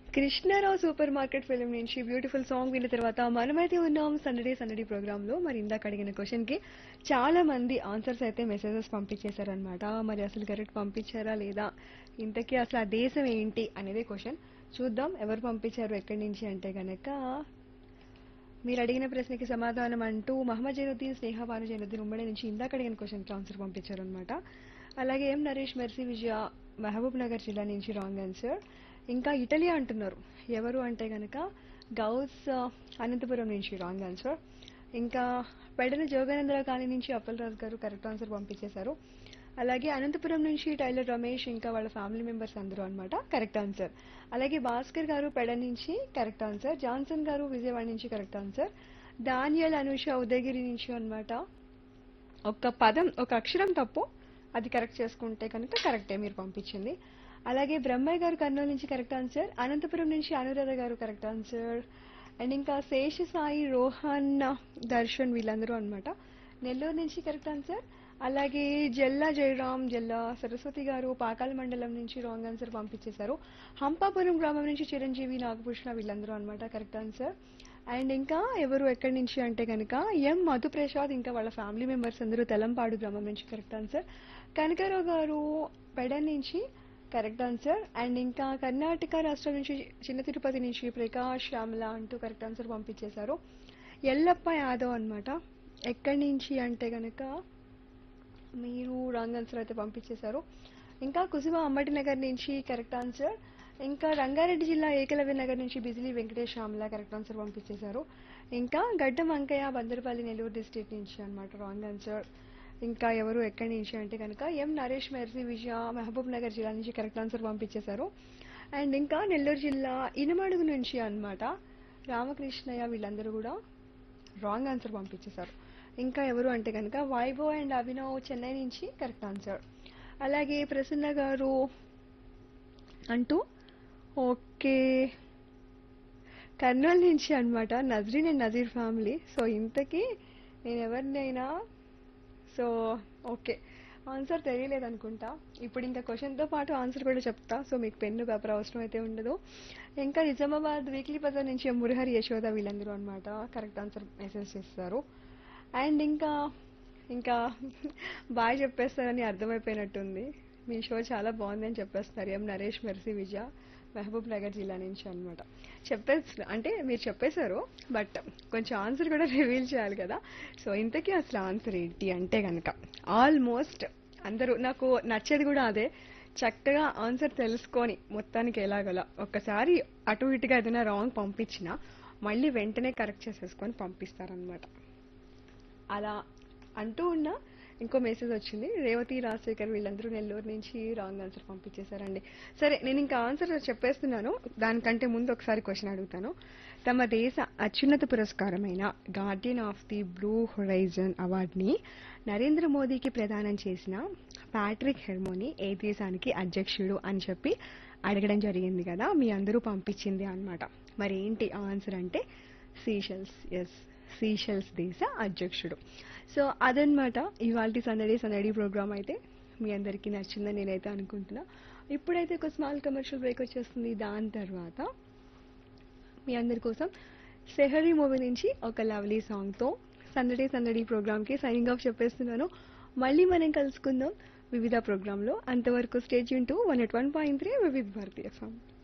Krishnarao Supermarket film నుంచి beautiful song విన్న తర్వాత మనమైతే ఉన్నాం సందడి సందడి ప్రోగ్రామ్ లో మరి ఇందాక అడిగిన క్వశ్చన్ కి చాలా మంది ఆన్సర్స్ అయితే మెసేజెస్ పంపించేశారనమాట మరి అసలు కరెక్ట్ పంపించారా లేదా ఇంతకీ అసలు ఆ దేశం ఏంటి అనేది క్వశ్చన్ చూద్దాం ఎవరు పంపించారు ఎక్కడి నుంచి అంటే గనక మీరు అడిగిన ప్రశ్నకి సమాధానం అంటూ మహమ్మద్ జైనుద్దీన్ స్నేహ భాను జైనుద్దీన్ ఉమ్మడి నుంచి ఇందాక అడిగిన క్వశ్చన్కి ఆన్సర్ పంపించారు అనమాట అలాగే M Naresh Mercy Vijaya Mahabubnagar జిల్లా నుంచి రాంగ్ ఆన్సర్ ఇంకా ఇటలీ అంటున్నారు ఎవరు అంటే గనక గౌస్ ఆ, అనంతపురం నుంచి రాంగ్ ఆన్సర్ ఇంకా పెడన జోగానందరావు కాలనీ నుంచి అప్పలరాజు గారు కరెక్ట్ ఆన్సర్ పంపించేశారు అలాగే అనంతపురం నుంచి టైలర్ రమేష్ ఇంకా వాళ్ళ ఫ్యామిలీ మెంబర్స్ అందరూ అన్నమాట కరెక్ట్ ఆన్సర్ అలాగే భాస్కర్ గారు పెడ నుంచి correct answer Johnson garu Vijayawada నుంచి correct answer Daniel Anusha Udayagiri నుంచి అన్నమాట ఒక పదం ఒక అక్షరం తప్పు అది కరెక్ట్ చేసుకుంటే కనుక కరెక్టే మీరు పంపించింది అలాగే బ్రహ్మయ్య గారు కర్నూలు నుంచి కరెక్ట్ ఆన్సర్ అనంతపురం నుంచి అనురాధ గారు కరెక్ట్ ఆన్సర్ అండ్ ఇంకా శేష సాయి రోహన్ దర్శన్ వీళ్ళందరూ అన్నమాట నెల్లూరు నుంచి కరెక్ట్ ఆన్సర్ అలాగే జల్లా జయరాం జల్లా సరస్వతి గారు పాకాల మండలం నుంచి రాంగ్ ఆన్సర్ పంపించేశారు హంపాపురం గ్రామం నుంచి చిరంజీవి నాగభూషణ వీళ్ళందరూ అన్నమాట కరెక్ట్ ఆన్సర్ అండ్ ఇంకా ఎవరు ఎక్కడి నుంచి అంటే కనుక ఎం మధుప్రసాద్ ఇంకా వాళ్ళ ఫ్యామిలీ మెంబర్స్ అందరూ తెలంపాడు గ్రామం నుంచి కరెక్ట్ ఆన్సర్ కనకారావు గారు పెడ నుంచి కరెక్ట్ ఆన్సర్ అండ్ ఇంకా కర్ణాటక రాష్ట్రం నుంచి చిన్న తిరుపతి నుంచి ప్రకాష్ శ్యామల అంటూ కరెక్ట్ ఆన్సర్ పంపించేశారు ఎల్లప్ప యాదవ్ అన్నమాట ఎక్కడి నుంచి అంటే గనక మీరు రాంగ్ ఆన్సర్ అయితే పంపించేశారు ఇంకా కుసుమ అంబటి నగర్ నుంచి కరెక్ట్ ఆన్సర్ ఇంకా రంగారెడ్డి జిల్లా ఏకలవ్య నగర్ నుంచి బిజిలీ వెంకటేష్ శ్యామల కరెక్ట్ ఆన్సర్ పంపించేశారు ఇంకా గడ్డం అంకయ్య బందరపల్లి నెల్లూరు డిస్ట్రిక్ట్ నుంచి అన్నమాట రాంగ్ ఆన్సర్ ఇంకా ఎవరు ఎక్కడి నుంచి అంటే కనుక M Naresh Mercy Vijaya Mahabubnagar జిల్లా నుంచి కరెక్ట్ ఆన్సర్ పంపించేశారు అండ్ ఇంకా నెల్లూరు జిల్లా ఇనమడుగు నుంచి అన్నమాట రామకృష్ణయ్య వీళ్ళందరూ కూడా రాంగ్ ఆన్సర్ పంపించేశారు ఇంకా ఎవరు అంటే కనుక వైభవ్ అండ్ అభినవ్ చెన్నై నుంచి కరెక్ట్ ఆన్సర్ అలాగే ప్రసన్న గారు అంటూ ఓకే కర్నూలు నుంచి అన్నమాట Nazreen and Nazeer family so ఇంతకీ నేను ఎవరినైనా సో ఓకే ఆన్సర్ తెలియలేదు అనుకుంటా ఇప్పుడు ఇంకా క్వశ్చన్తో పాటు ఆన్సర్ కూడా చెప్తా సో మీకు పెన్ను పేపర్ అవసరం అయితే ఉండదు ఇంకా నిజామాబాద్ వీక్లీ బజార్ నుంచి మురహరి యశోద వీళ్ళందరూ అన్నమాట కరెక్ట్ ఆన్సర్ మెసేజ్ చేస్తారు అండ్ ఇంకా ఇంకా బాగా చెప్పేస్తారని అర్థమైపోయినట్టుంది మీ షో చాలా బాగుందని చెప్పేస్తున్నారు M Naresh Mercy Vijaya Mahabubnagar జిల్లా నుంచి అన్నమాట చెప్పేసి అంటే మీరు చెప్పేశారు బట్ కొంచెం ఆన్సర్ కూడా రివీల్ చేయాలి కదా సో ఇంతకీ అసలు ఆన్సర్ ఏంటి అంటే కనుక ఆల్మోస్ట్ అందరూ నాకు నచ్చేది కూడా అదే చక్కగా ఆన్సర్ తెలుసుకొని మొత్తానికి ఎలాగలా ఒక్కసారి అటు ఇటుగా ఏదైనా రాంగ్ పంపించినా మళ్ళీ వెంటనే కరెక్ట్ చేసేసుకొని పంపిస్తారనమాట అలా అంటూ ఉన్నా ఇంకో మెసేజ్ వచ్చింది రేవతి రాజశేఖర్ వీళ్ళందరూ నెల్లూరు నుంచి రాంగ్ ఆన్సర్ పంపించేశారండి సరే నేను ఇంకా ఆన్సర్ చెప్పేస్తున్నాను దానికంటే ముందు ఒకసారి క్వశ్చన్ అడుగుతాను తమ దేశ అత్యున్నత పురస్కారమైన Guardian of the Blue Horizon అవార్డుని నరేంద్ర మోదీకి ప్రదానం చేసిన ప్యాట్రిక్ హెర్మోని ఏ దేశానికి అధ్యక్షుడు అని చెప్పి అడగడం జరిగింది కదా మీ అందరూ పంపించింది అన్నమాట మరి ఏంటి ఆన్సర్ అంటే సీషెల్స్ ఎస్ సీషెల్స్ దేశ అధ్యక్షుడు సో అదనమాట ఇవాళ సందడి సందడి ప్రోగ్రామ్ అయితే మీ అందరికీ నచ్చిందని నేనైతే అనుకుంటున్నా ఇప్పుడైతే ఒక స్మాల్ కమర్షియల్ బ్రేక్ వచ్చేస్తుంది దాని తర్వాత మీ అందరి కోసం సెహరీ మూవీ నుంచి ఒక లవ్లీ సాంగ్తో సందడి సందడి ప్రోగ్రామ్కి సైనింగ్ ఆఫ్ చెప్పేస్తున్నాను మళ్ళీ మనం కలుసుకుందాం వివిధ ప్రోగ్రాంలో అంతవరకు స్టేజ్ యూన్ to one at one point three వివిధ భారతీయ సాంగ్